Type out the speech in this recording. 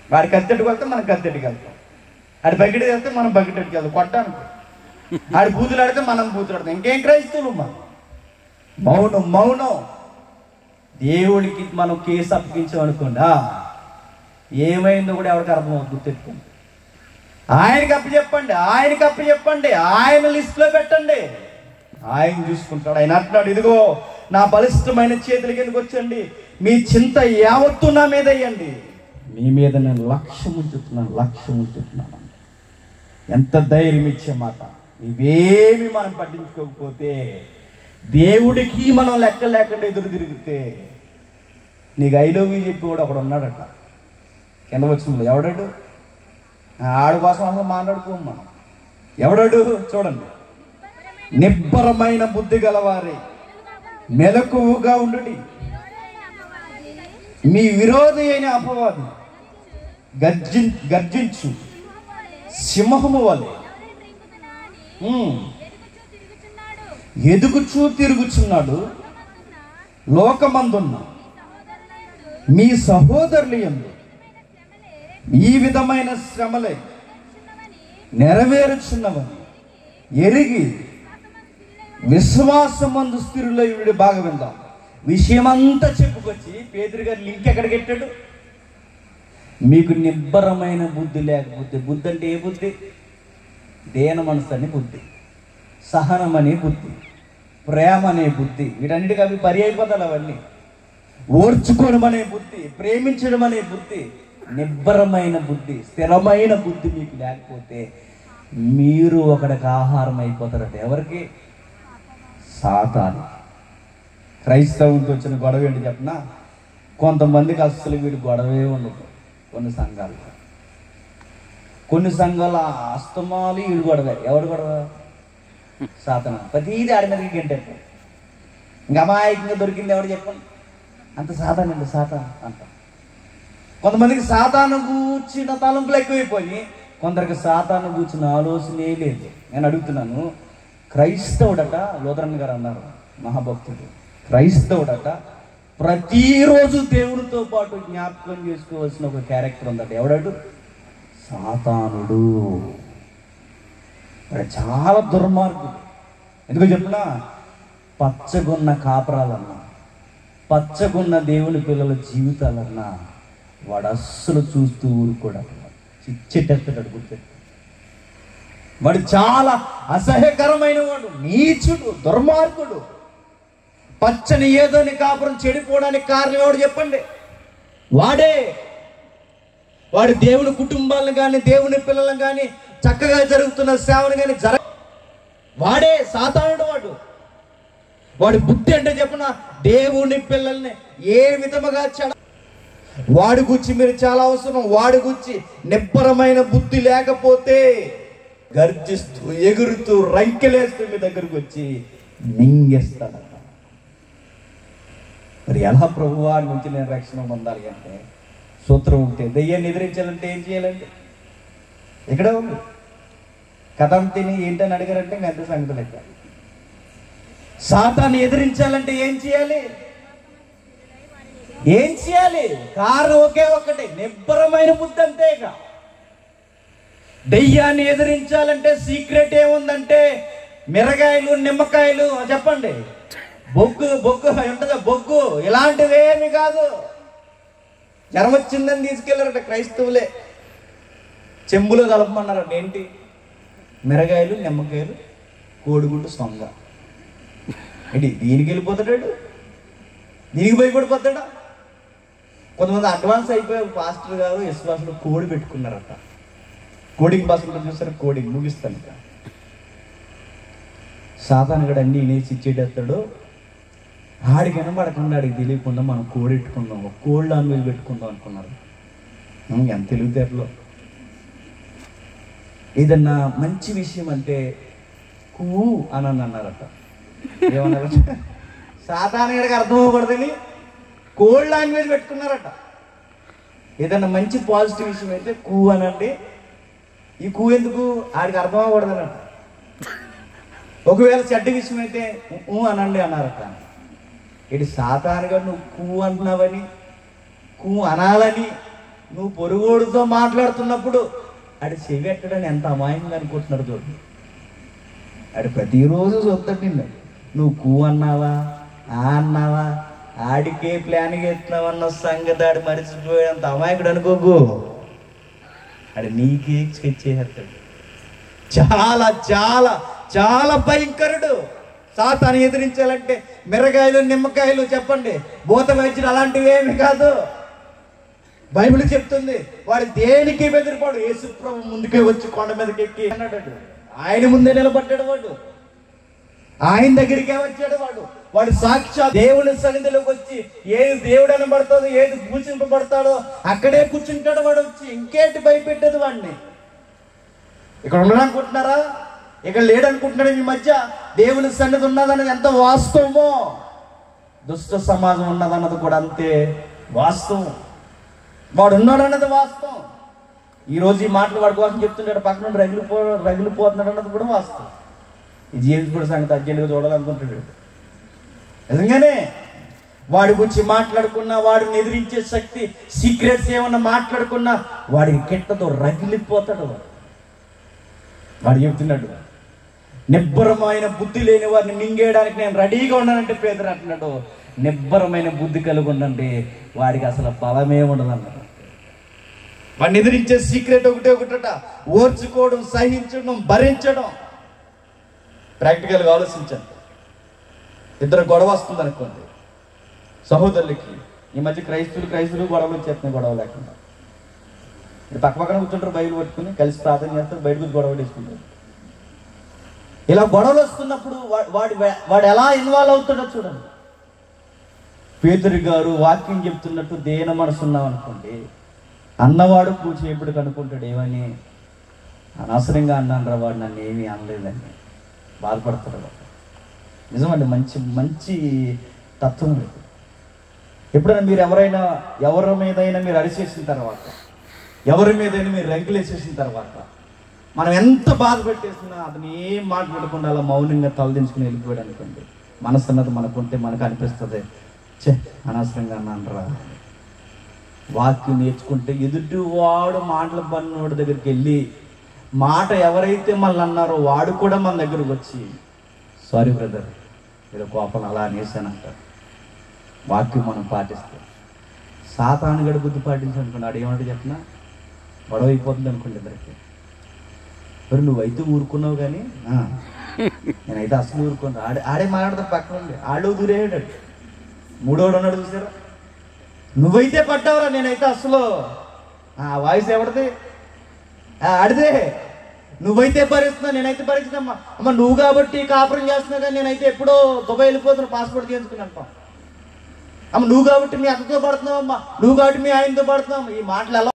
వాడి కత్తెట్టుకు వెళ్తే మనం కత్తెట్టుకు వెళ్తాం ఆడి బకెట్కి వెళ్తే మనం బకెట్కి వెళ్తాం కొట్టానికి ఆడి బూతులు ఆడితే మనం బూతులు ఆడతాం ఇంకేం క్రైస్తవులు మనం మౌనం మౌనం దేవుడికి మనం కేసు అప్పగించాం అనుకోండి ఆ, ఏమైందో కూడా ఎవరికి అర్థమవుతుంది గుర్తెట్టుకోండి ఆయనకి అప్పు చెప్పండి ఆయనకి అప్పు చెప్పండి ఆయన లిస్టులో పెట్టండి ఆయన చూసుకుంటాడు ఆయన అంటున్నాడు ఇదిగో నా బలిష్టమైన చేతులకి ఎందుకు వచ్చండి మీ చింత యావత్తు నా మీద వేయండి మీ మీద నేను లక్ష్యం ఉంచుతున్నాను లక్ష్యం ఉంచుతున్నాను ఎంత ధైర్యం ఇచ్చే మాట ఇవేమి మనం పట్టించుకోకపోతే దేవుడికి మనం లెక్క లేకుండా ఎదురు తిరిగితే నీకు ఐ లవ్ యూ చెప్పి కూడా ఒకడు ఉన్నాడట కింద వచ్చింది ఎవడాడు ఆడు కోసం అసలు మాట్లాడుకోం మనం ఎవడాడు చూడండి నిబ్బరమైన బుద్ధి గలవారి మెలకువగా ఉండు మీ విరోధి అయిన అపవాది గర్జి గర్జించు సింహము వలె ఉమ్, ఎదుగుచూ తిరుగుచున్నాడు లోకమందున్న మీ సహోదరులు ఎందు ఈ విధమైన శ్రమలే నెరవేరుచున్నవని ఎరిగి విశ్వాసమందు స్థిరులై వీడి బాగా విందాం విషయమంతా చెప్పుకొచ్చి పేదరి గారు లింక్ ఎక్కడ పెట్టాడు మీకు నిబ్బరమైన బుద్ధి లేకపోతే బుద్ధి అంటే ఏ బుద్ధి దేన మనసు అని బుద్ధి సహనం అనే బుద్ధి ప్రేమ అనే బుద్ధి వీటన్నిటికీ అవి పరి అయిపోతాయి అవన్నీ ఓర్చుకోవడం అనే బుద్ధి ప్రేమించడం అనే బుద్ధి నిబ్బరమైన బుద్ధి స్థిరమైన బుద్ధి మీకు లేకపోతే మీరు ఒకడికి ఆహారం అయిపోతారట ఎవరికి సాతాను క్రైస్తవంతో వచ్చిన గొడవ ఏంటి చెప్పనా కొంతమందికి అస్సలు వీడు గొడవే ఉండదు కొన్ని సంఘాలు కొన్ని సంఘాల అస్తమాలు వీడు గొడవ ఎవడు గొడవ సాతన ప్రతిదీ ఆడి మీదకి గంటారు ఇంకా అమాయకంగా దొరికింది ఎవడు చెప్పండి అంత సాతాన్ అండి సాతాన్ అంట కొంతమందికి సాతాను కూర్చిన తలంపులు ఎక్కువైపోయి కొందరికి సాతాను కూర్చున్న ఆలోచనే లేదు నేను అడుగుతున్నాను క్రైస్తవుడట లోదరన్ గారు అన్నారు మహాభక్తుడు క్రైస్తవుడట ప్రతిరోజు దేవుడితో పాటు జ్ఞాపకం చేసుకోవాల్సిన ఒక క్యారెక్టర్ ఉందట ఎవడాడు సాతానుడు వాడు చాలా దుర్మార్గుడు ఎందుకో చెప్పిన పచ్చగున్న కాపరాలన్నా పచ్చగున్న దేవుని పిల్లల జీవితాలన్నా వాడు అస్సలు చూస్తూ ఊరుకోడు చిచ్చెట్టెత్తాడు గుర్తెట్టు వాడు చాలా అసహ్యకరమైన వాడు నీచుడు దుర్మార్గుడు పచ్చని ఏదోని కాపురం చెడిపోవడానికి కారణం ఎవడు చెప్పండి వాడే వాడు దేవుని కుటుంబాలను కానీ దేవుని పిల్లలను కానీ చక్కగా జరుగుతున్న సేవను కానీ జర వాడే సాతానుడు వాడు వాడి బుద్ధి అంటే చెప్పిన దేవుని పిల్లల్ని ఏ విధముగా చెడ వాడి గురించి మీరు చాలా అవసరం వాడి గురించి నిబ్బరమైన బుద్ధి లేకపోతే గర్జిస్తూ ఎగురుతూ రంకెలేస్తూ మీ దగ్గరకు వచ్చి మింగేస్తాడట మరి ఎలా ప్రభువా నుంచి నేను రక్షణ పొందాలి అంటే సూత్రం ఉంటే దెయ్యాన్ని ఎదిరించాలంటే ఏం చేయాలంటే ఇక్కడ ఉంది కథం తిని ఏంటని అడిగారంటే ఇంకా అంతే సంగతి లెక్క సాతాన్ని ఎదిరించాలంటే ఏం చేయాలి ఏం చేయాలి కారు ఒకే ఒక్కటే నిబ్బరమైన బుద్ధి అంతేగా దెయ్యాన్ని ఎదిరించాలంటే సీక్రెట్ ఏముందంటే మిరగాయలు నిమ్మకాయలు చెప్పండి బొగ్గు బొగ్గు ఉంటుందా బొగ్గు ఇలాంటివి ఏమి కాదు జ్వరం వచ్చిందని తీసుకెళ్లారట క్రైస్తవులే చెంబులో కలపమన్నారట ఏంటి మిరగాయలు నిమ్మకాయలు కోడిగుడ్డు సొంగ ఏంటి దీనికి వెళ్ళిపోతాడు దీనికి భయపడిపోతాడా కొంతమంది అడ్వాన్స్ అయిపోయి పాస్టర్ గారు విశ్వాసులు కోడి పెట్టుకున్నారట కోడింగ్ పాస్ ఉంటుంది చూస్తారు కోడింగ్ ముగిస్తాను ఇక సాతాను కూడా అన్ని నేసి ఇచ్చేటస్తాడు ఆడికి వినబడకుండా ఆడికి తెలియకుండా మనం కోడి పెట్టుకుందాం ఒక కోల్డ్ లాంగ్వేజ్ పెట్టుకుందాం అనుకున్నారు ఉం, ఎంత తెలివితేటలో ఏదన్నా మంచి విషయం అంటే కూ అని అని అన్నారట ఏమన్నారు సాతాను గడికి అర్థం అవ్వకూడదని కోల్డ్ లాంగ్వేజ్ పెట్టుకున్నారట ఏదన్నా మంచి పాజిటివ్ విషయం అయితే కూ అనండి ఈ కూ ఎందుకు ఆడికి అర్థం అవ్వకూడదనట ఒకవేళ చెడ్డ విషయం అయితే ఊ అనండి అన్నారట ఇటు సాతానుగా నువ్వు కూ అంటున్నావని కూ అనాలని నువ్వు పొరుగుడితో మాట్లాడుతున్నప్పుడు ఆడు చెవెట్టడని ఎంత అమాయంగా అనుకుంటున్నారు చూడు ఆడు ప్రతిరోజు చూస్తాడు నిన్ను నువ్వు కూ అన్నావా ఆ అన్నావా ఆడికే ప్లాన్ ఎత్తున్నావన్న సంగతి ఆడు మరిచిపోయేంత అమాయకుడు అనుకోకు ఆడు నీకే స్కెచ్ చేసేస్తాడు చాలా చాలా చాలా భయంకరుడు సాతాను ఎదిరించాలంటే మిరగాయలు నిమ్మకాయలు చెప్పండి భూత వైద్యుడు అలాంటివి ఏమి కాదు బైబిల్ చెప్తుంది వాడు దేనికి బెదిరిపాడు యేసుప్రభు ముందుకే వచ్చి కొండ మీదకి ఎక్కి అన్నాడు ఆయన ముందే నిలబడ్డాడు వాడు ఆయన దగ్గరికే వచ్చాడు వాడు వాడు సాక్షాత్ దేవుని సన్నిధిలోకి వచ్చి ఏది దేవుడు అనబడతాడో ఏది పూజింపబడతాడో అక్కడే కూర్చుంటాడు వాడు వచ్చి ఇంకేంటి భయపెట్టేది వాడిని ఇక్కడ ఉండడనుకుంటున్నారా ఇక్కడ లేడనుకుంటున్నాడు మీ మధ్య దేవుని సన్నిధి ఉన్నదన్నది ఎంత వాస్తవమో దుష్ట సమాజం ఉన్నదన్నది కూడా అంతే వాస్తవం వాడు ఉన్నాడు అన్నది వాస్తవం ఈ రోజు ఈ మాటలు వాడి కోసం చెప్తున్నాడు పక్కన నుండి రగిలిపో రగిలిపోతున్నాడు అన్నది కూడా వాస్తవం ఈ జేమ్స్ కూడా సంగతి అర్జెంట్గా చూడాలనుకుంటున్నాడు నిజంగానే వాడి గురించి మాట్లాడుకున్నా వాడిని ఎదిరించే శక్తి సీక్రెట్స్ ఏమన్నా మాట్లాడుకున్నా వాడికి కిట్టతో రగిలిపోతాడు వాడు వాడు చెప్తున్నాడు నిబ్బరమైన బుద్ధి లేని వారిని మింగేయడానికి నేను రెడీగా ఉన్నానంటే పేదరు అంటున్నాడు నిబ్బరమైన బుద్ధి కలిగి ఉండండి వాడికి అసలు బలమే ఉండదు అన్నాడు వాడిని ఎదిరించే సీక్రెట్ ఒకటే ఒకటట ఓర్చుకోవడం సహించడం భరించడం ప్రాక్టికల్గా ఆలోచించండి ఇద్దరు గొడవ వస్తుంది అనుకోండి సహోదరులకి ఈ మధ్య క్రైస్తువులు క్రైస్తువులు గొడవలు వచ్చేస్తున్నాయి గొడవ లేకుండా ఇప్పుడు పక్క పక్కన కూర్చుంటారు బయలు పట్టుకుని కలిసి ప్రార్థన చేస్తారు బయట కూర్చొని గొడవ వేసుకుంటారు ఇలా గొడవలు వస్తున్నప్పుడు వా- వాడి వాడు ఎలా ఇన్వాల్వ్ అవుతాడో చూడండి పేదరి గారు వాక్యం చెప్తున్నట్టు దేన మనసు ఉన్నాం అనుకోండి అన్నవాడు పూజ ఎప్పుడు కనుక్కుంటాడు ఏమని అనవసరంగా అన్నాను రా వాడు నన్ను ఏమీ అనలేదని బాధపడతాడు వాడు. నిజమండి మంచి మంచి తత్వం ఇది ఎప్పుడైనా మీరు ఎవరైనా ఎవరి మీదైనా మీరు అరిచేసిన తర్వాత ఎవరి మీదైనా మీరు రంకులేసేసిన తర్వాత మనం ఎంత బాధ పెట్టేసినా అతను ఏం మాట్లాడకుండా అలా మౌనంగా తలదించుకుని వెళ్ళిపోయాడు అనుకోండి మనసు అన్నది మనకుంటే మనకు అనిపిస్తుంది చే అనవసరంగా అన్నానరా వాక్యం నేర్చుకుంటే ఎదుటి వాడు మాటలు పన్నోడి దగ్గరికి వెళ్ళి మాట ఎవరైతే మనల్ని అన్నారో వాడు కూడా మన దగ్గరకు వచ్చి సారీ బ్రదర్ ఏదో కోపం అలా అనేసానంటారు వాక్యం మనం పాటిస్తాం సాతాను గడి బుద్ధి పాటించనుకున్నాడు ఏమంటే చెప్పిన గొడవ అయిపోతుంది అనుకోండి ఇద్దరికి మరి నువ్వైతే ఊరుకున్నావు కానీ ఆ, నేనైతే అసలు ఊరుకున్నా ఆడే ఆడే మాట్లాడతాడు పక్కన ఉండి ఆడు దూరేయాడు మూడోడు ఉన్నాడు చూసారా నువ్వైతే పడ్డావురా నేనైతే అసలు ఆ వాయిస్ ఎవరిది ఆ, ఆడిదే నువ్వైతే భరిస్తున్నావు నేనైతే భరించినమ్మా అమ్మ నువ్వు కాబట్టి కాపురం చేస్తున్నావు కానీ నేనైతే ఎప్పుడో దుబాయ్ వెళ్ళిపోతున్నా పాస్పోర్ట్ చేయించుకున్నాను అమ్మ నువ్వు కాబట్టి మీ అక్కతో పడుతున్నావు అమ్మా నువ్వు కాబట్టి మీ ఆయనతో పడుతున్నావు ఈ మాటలు ఎలా